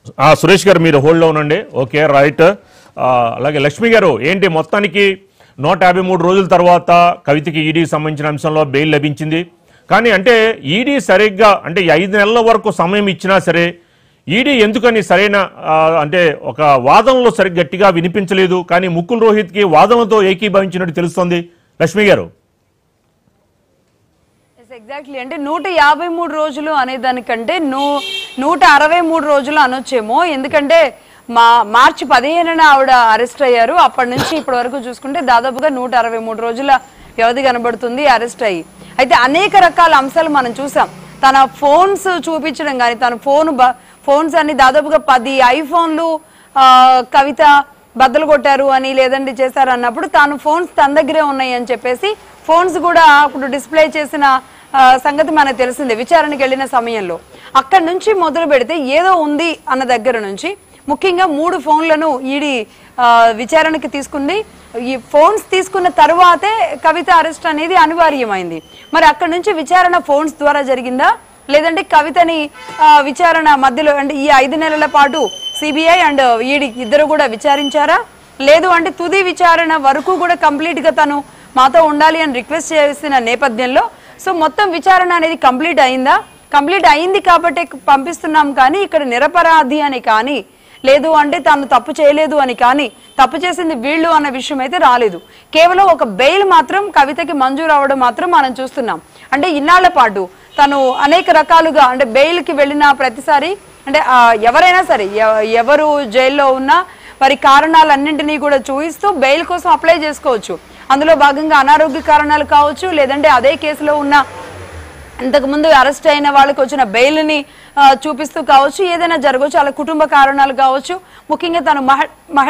ఆ, సురేష్ గారు మీరు హోల్డ్లో ఉండండి ఓకే రైట్ ఆ, అలాగే లక్ష్మి గారు ఏంటి మొత్తానికి నూట యాభై మూడు రోజుల తర్వాత కవితకి ఈడీకి సంబంధించిన అంశంలో బెయిల్ లభించింది కానీ అంటే ఈడీ సరిగ్గా అంటే ఈ ఐదు నెలల వరకు సమయం ఇచ్చినా సరే ఈడీ ఎందుకని సరైన ఆ, అంటే ఒక వాదనలో సరిగ్గా గట్టిగా వినిపించలేదు కానీ ముకుల్ రోహిత్కి వాదనతో ఏకీభవించినట్టు తెలుస్తోంది లక్ష్మి గారు ఎగ్జాక్ట్లీ అంటే నూట యాభై మూడు రోజులు అనే దానికంటే నూ నూట అరవై మూడు రోజులు అనొచ్చేమో ఎందుకంటే మా మార్చి పదిహేనున ఆవిడ అరెస్ట్ అయ్యారు అప్పటి నుంచి ఇప్పటి వరకు చూసుకుంటే దాదాపుగా నూట అరవై మూడు రోజుల వ్యవధి కనబడుతుంది అరెస్ట్ అయ్యి అయితే అనేక రకాల అంశాలు మనం చూసాం తన ఫోన్స్ చూపించడం కానీ తన ఫోన్ ఫోన్స్ అన్ని దాదాపుగా పది ఐఫోన్లు ఆ, కవిత బద్దలు కొట్టారు అని లేదంటే చేశారు అన్నప్పుడు తాను ఫోన్స్ తన దగ్గరే ఉన్నాయి అని చెప్పేసి ఫోన్స్ కూడా అప్పుడు డిస్ప్లే చేసిన ఆ, సంగతి మనకు తెలిసిందే విచారణకి వెళ్ళిన సమయంలో అక్కడి నుంచి మొదలు పెడితే ఏదో ఉంది అన్న దగ్గర నుంచి ముఖ్యంగా మూడు ఫోన్లను ఈడీ ఆ, విచారణకి తీసుకుంది ఈ ఫోన్స్ తీసుకున్న తరువాతే కవిత అరెస్ట్ అనేది అనివార్యమైంది మరి అక్కడి నుంచి విచారణ ఫోన్స్ ద్వారా జరిగిందా లేదంటే కవితని ఆ, విచారణ మధ్యలో అంటే ఈ ఐదు నెలల పాటు సిబిఐ అండ్ ఈడీ ఇద్దరు కూడా విచారించారా లేదు అంటే తుది విచారణ వరకు కూడా కంప్లీట్ గా తను మాతో ఉండాలి అని రిక్వెస్ట్ చేసిన నేపథ్యంలో సో మొత్తం విచారణ అనేది కంప్లీట్ అయిందా కంప్లీట్ అయింది కాబట్టి పంపిస్తున్నాం కానీ ఇక్కడ నిరపరాధి అని కానీ లేదు అంటే తాను తప్పు చేయలేదు అని కానీ తప్పు చేసింది వీళ్ళు అన్న విషయం అయితే రాలేదు కేవలం ఒక బెయిల్ మాత్రం కవితకి మంజూరు అవ్వడం మాత్రం మనం చూస్తున్నాం అంటే ఇన్నాళ్ల పాటు తను అనేక రకాలుగా అంటే బెయిల్కి వెళ్ళిన ప్రతిసారి అంటే ఆ, ఎవరైనా సరే ఎవ- ఎవరు జైల్లో ఉన్నా వారి కారణాలన్నింటినీ కూడా చూపిస్తూ బెయిల్ కోసం అప్లై చేసుకోవచ్చు అందులో భాగంగా అనారోగ్య కారణాలు కావచ్చు లేదంటే అదే కేసులో ఉన్న ఇంతకుముందు అరెస్ట్ అయిన వాళ్ళకి వచ్చిన బెయిల్ని ఆ, చూపిస్తూ కావచ్చు ఏదైనా జరగవచ్చు వాళ్ళ కుటుంబ కారణాలు కావచ్చు ముఖ్యంగా తను మహ మహిళ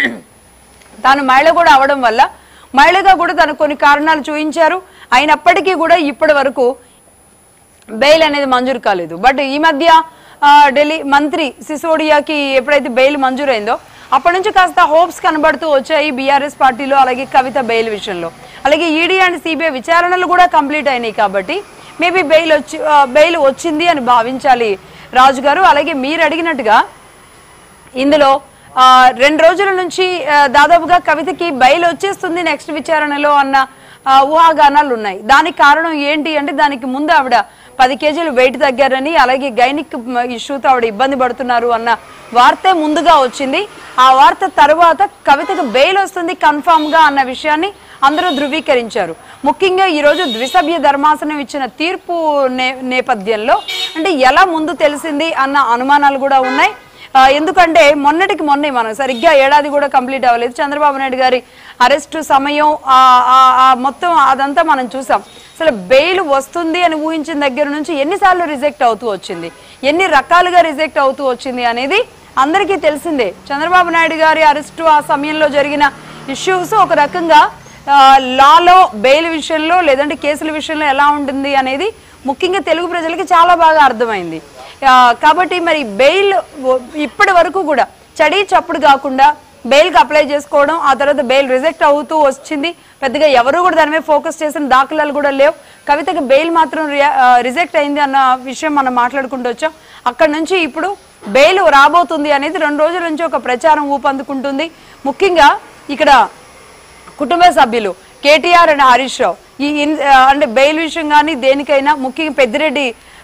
తాను మహిళ కూడా అవడం వల్ల మహిళగా కూడా తను కొన్ని కారణాలు చూపించారు అయినప్పటికీ కూడా ఇప్పటి వరకు బెయిల్ అనేది మంజూరు కాలేదు బట్ ఈ మధ్య ఆ, ఢిల్లీ మంత్రి సిసోడియాకి ఎప్పుడైతే బెయిల్ మంజూరైందో అప్పటి నుంచి కాస్త హోప్స్ కనబడుతూ వచ్చాయి బీఆర్ఎస్ పార్టీలో అలాగే కవిత బెయిల్ విషయంలో అలాగే ఈడీ అండ్ సిబిఐ విచారణలు కూడా కంప్లీట్ అయినాయి కాబట్టి మేబీ బెయిల్ వచ్చి ఆ, బెయిల్ వచ్చింది అని భావించాలి రాజు గారు అలాగే మీరు అడిగినట్టుగా ఇందులో ఆ, రెండు రోజుల నుంచి ఆ, దాదాపుగా కవితకి బయలు వచ్చేస్తుంది నెక్స్ట్ విచారణలో అన్న ఆ, ఊహాగానాలు ఉన్నాయి దానికి కారణం ఏంటి అంటే దానికి ముందు ఆవిడ పది కేజీలు వెయిట్ తగ్గారని అలాగే గైనిక్ ఇష్యూతో ఆవిడ ఇబ్బంది పడుతున్నారు అన్న వార్తే ముందుగా వచ్చింది ఆ వార్త తర్వాత కవితకు బెయిల్ వస్తుంది కన్ఫామ్ గా అన్న విషయాన్ని అందరూ ధృవీకరించారు ముఖ్యంగా ఈ రోజు ద్విసభ్య ధర్మాసనం ఇచ్చిన తీర్పు నే- నేపథ్యంలో అంటే ఎలా ముందు తెలిసింది అన్న అనుమానాలు కూడా ఉన్నాయి ఆ, ఎందుకంటే మొన్నటికి మొన్నే మనం సరిగ్గా ఏడాది కూడా కంప్లీట్ అవ్వలేదు చంద్రబాబు నాయుడు గారి అరెస్టు సమయం ఆ, ఆ, ఆ మొత్తం అదంతా మనం చూసాం అసలు బెయిల్ వస్తుంది అని ఊహించిన దగ్గర నుంచి ఎన్నిసార్లు రిజెక్ట్ అవుతూ వచ్చింది ఎన్ని రకాలుగా రిజెక్ట్ అవుతూ వచ్చింది అనేది అందరికీ తెలిసిందే చంద్రబాబు నాయుడు గారి అరెస్టు ఆ సమయంలో జరిగిన ఇష్యూస్ ఒక రకంగా ఆ, లాలో బెయిల్ విషయంలో లేదంటే కేసుల విషయంలో ఎలా ఉంటుంది అనేది ముఖ్యంగా తెలుగు ప్రజలకి చాలా బాగా అర్థమైంది ఆ, కాబట్టి మరి బెయిల్ ఇప్పటి వరకు కూడా చడి చప్పుడు కాకుండా బెయిల్కి అప్లై చేసుకోవడం ఆ తర్వాత బెయిల్ రిజెక్ట్ అవుతూ వచ్చింది పెద్దగా ఎవరు కూడా దాని మీద ఫోకస్ చేసిన దాఖలాలు కూడా లేవు కవితకి బెయిల్ మాత్రం రిజెక్ట్ అయింది అన్న విషయం మనం మాట్లాడుకుంటూ వచ్చాం అక్కడ నుంచి ఇప్పుడు బెయిల్ రాబోతుంది అనేది రెండు రోజుల నుంచి ఒక ప్రచారం ఊపందుకుంటుంది ముఖ్యంగా ఇక్కడ కుటుంబ సభ్యులు కేటీఆర్ అండ్ హరీష్ రావు ఈ ఇన్- ఆ, అంటే బెయిల్ విషయం కానీ దేనికైనా ముఖ్యంగా పెద్దిరెడ్డి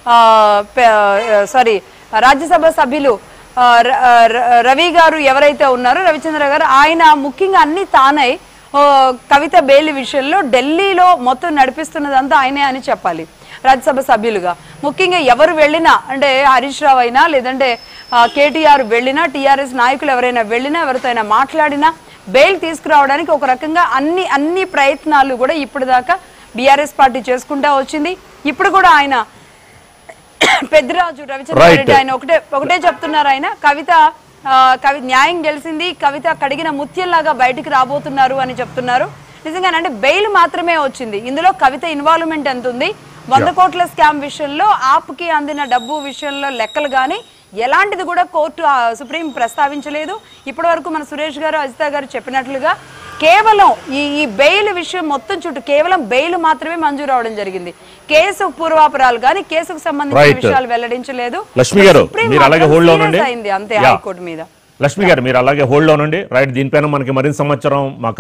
సారీ రాజ్యసభ సభ్యులు ఆ, ర- ఆ, ర- రవి గారు ఎవరైతే ఉన్నారో రవిచంద్ర గారు ఆయన ముఖ్యంగా అన్ని తానై ఓ, కవిత బెయిల్ విషయంలో ఢిల్లీలో మొత్తం నడిపిస్తున్నదంతా ఆయనే అని చెప్పాలి రాజ్యసభ సభ్యులుగా ముఖ్యంగా ఎవరు వెళ్ళినా అంటే హరీష్ రావు అయినా లేదంటే ఆ, కేటీఆర్ వెళ్ళినా టీఆర్ఎస్ నాయకులు ఎవరైనా వెళ్ళినా ఎవరితో అయినా మాట్లాడినా బెయిల్ తీసుకురావడానికి ఒక రకంగా అన్ని అన్ని ప్రయత్నాలు కూడా ఇప్పటిదాకా బీఆర్ఎస్ పార్టీ చేసుకుంటా వచ్చింది ఇప్పుడు కూడా ఆయన పెద్దిరాజు రవిచంద్ర Right. రెడ్డి ఆయన ఒకటే ఒకటే చెప్తున్నారు ఆయన కవిత ఆ, కవి న్యాయం గెలిచింది కవిత కడిగిన ముత్యంలాగా బయటికి రాబోతున్నారు అని చెప్తున్నారు నిజంగా అంటే బెయిల్ మాత్రమే వచ్చింది ఇందులో కవిత ఇన్వాల్వ్మెంట్ ఎంత ఉంది వంద కోట్ల స్కామ్ విషయంలో ఆప్కి అందిన డబ్బు విషయంలో లెక్కలు కానీ ఎలాంటిది కూడా కోర్టు ఆ, సుప్రీం ప్రస్తావించలేదు ఇప్పటి వరకు మన సురేష్ గారు అజిత గారు చెప్పినట్లుగా కేవలం ఈ ఈ బెయిల్ విషయం మొత్తం చుట్టూ కేవలం బెయిల్ మాత్రమే మంజూరు అవడం జరిగింది కేసు పూర్వాపరాలు కానీ కేసుకు సంబంధించిన Right. విషయాలు వెల్లడించలేదు లక్ష్మి గారు సుప్రీం మీరు అలాగే మాత్రం హోల్డ్ లో serious ఉండండి అయింది అంతే యా. హైకోర్టు మీద లక్ష్మి గారు మీరు అలాగే హోల్డ్ లో ఉండండి రైట్ దీనిపైన మనకి మరింత సమాచారం మా